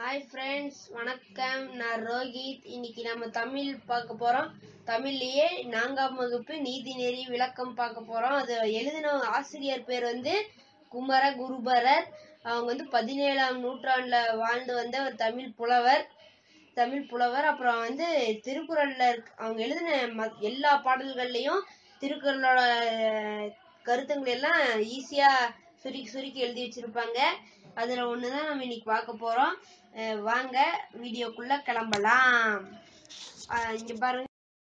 hi friends வணக்கம் நான் ரோஹித் இன்னைக்கு நம்ம தமிழ் பார்க்க போறோம் தமிழ்லயே நான்காம் வகுப்பு நீதிநெறி விளக்கம் பார்க்க போறோம் அது எழுதின ஆசிரியர் பேர் வந்து குமர குருபரர் அவங்க வந்து பதினேழாம் நூற்றாண்டுல வாழ்ந்து வந்த ஒரு தமிழ் புலவர் தமிழ் புலவர் அப்புறம் வந்து திருக்குறள்ல இருக்க- அவங்க எழுதின ம- எல்லா பாடல்கள்லயும் திருக்குறளோட அஹ், கருத்துங்களை எல்லாம் ஈஸியா சுருக்கி சுருக்கி எழுதி வச்சிருப்பாங்க அதுல ஒண்ணுதான் நம்ம இன்னைக்கு பார்க்க போறோம் அஹ், வாங்க வீடியோக்குள்ள கிளம்பலாம் அஹ், இங்க பாருங்க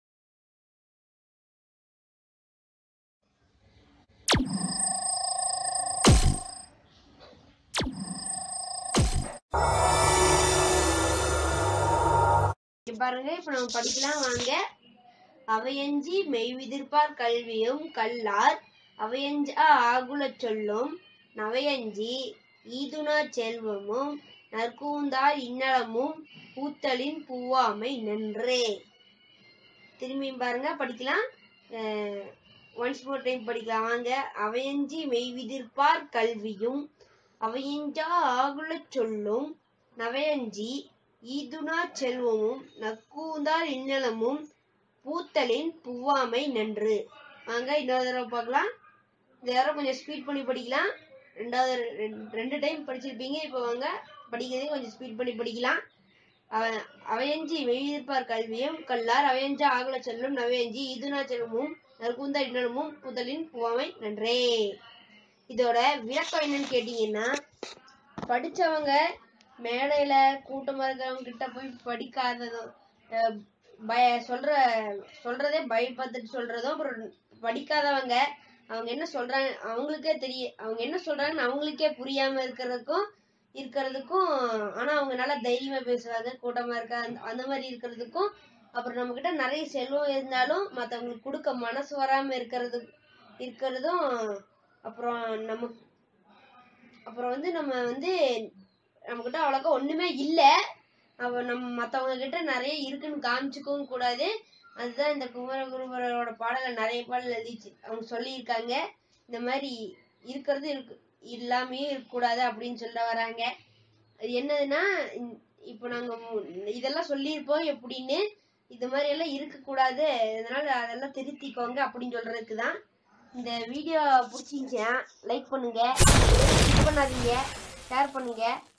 இங்க பாருங்க இப்ப நம்ம படிக்கலாம் வாங்க அவையஞ்சி மெய்விதிர்ப்பார் கல்வியும் கல்லார் அவையஞ்சா ஆகுலச் சொல்லும் நவையஞ்சி ஈதுனா செல்வமும் நற்கூந்தார் இன்னலமும் பூத்தலின் பூவாமை நன்றே திரும்பியும் பாருங்க படிக்கலாம் ஒன்ஸ் மோர் டைம் படிக்கலாம் வாங்க அவையஞ்சி மெய்விதிர்ப்பார் கல்வியும் அவையஞ்சா ஆகுலச் சொல்லும் நவையஞ்சி ஈதுனா செல்வமும் நற்கூந்தார் இன்னலமும் பூத்தலின் பூவாமை நன்று வாங்க இன்னொரு தடவை பார்க்கலாம் இந்த தடவை கொஞ்சம் ஸ்பீட் பண்ணி படிக்கலாம் ரெண்டாவது ரெண்டு- ரெண்டு டைம் படிச்சிருப்பீங்க இப்போ வாங்க படிக்கிறதே கொஞ்சம் ஸ்பீட் பண்ணி படிக்கலாம் அவ- அவையஞ்சி மெய்யிருப்பார் கல்வியும் கல்லார் அவையஞ்சா ஆகல செல்லும் நவையஞ்சி இதுனா செல்வமும் நற்குந்த இன்னலமும் புதலின் பூவாமை நன்றே இதோட விளக்கம் என்னன்னு கேட்டீங்கன்னா படிச்சவங்க மேடையில கூட்டமா இருக்கிறவங்க கிட்ட போய் படிக்காததும் அஹ், பய சொல்ற சொல்றதே பயப்பத்துட்டு சொல்றதும் அப்புறம் படிக்காதவங்க அவங்க என்ன சொல்றாங்க அவங்களுக்கே தெரிய அவங்க என்ன சொல்றாங்கன்னு அவங்களுக்கே புரியாம இருக்கிறதுக்கும் இருக்கிறதுக்கும் ஆனா அவங்க நல்லா தைரியமா பேசுவாங்க கூட்டமா இருக்க அந்த- அந்த மாதிரி இருக்கிறதுக்கும் அப்புறம் நம்ம கிட்ட நிறைய செல்வம் இருந்தாலும் மத்தவங்களுக்கு கொடுக்க மனசு வராம இருக்கிறது இருக்கிறதும் அப்புறம் நம்ம அப்புறம் வந்து நம்ம வந்து நம்ம கிட்ட அவ்வளோக்கா ஒண்ணுமே இல்ல அவ நம்ம மத்தவங்க கிட்ட நிறைய இருக்குன்னு காமிச்சுக்கவும் கூடாது அதுதான் இந்த குமரகுருபரோட பாடல நிறைய பாடல் எழுதிச்சு அவங்க சொல்லியிருக்காங்க இந்த மாதிரி இருக்கிறது இருக்கு இல்லாமையும் இருக்கக்கூடாது அப்படின்னு சொல்ல வராங்க அது என்னதுன்னா இந்த- இப்போ நாங்க மு- இதெல்லாம் சொல்லியிருப்போம் எப்படின்னு இது மாதிரி எல்லாம் இருக்கக்கூடாது அதனால அதெல்லாம் திருத்திக்கோங்க அப்படின்னு சொல்றதுக்கு தான் இந்த வீடியோ பிடிச்சிருந்துச்சுன்னா லைக் பண்ணுங்க skip பண்ணாதீங்க ஷேர் பண்ணுங்க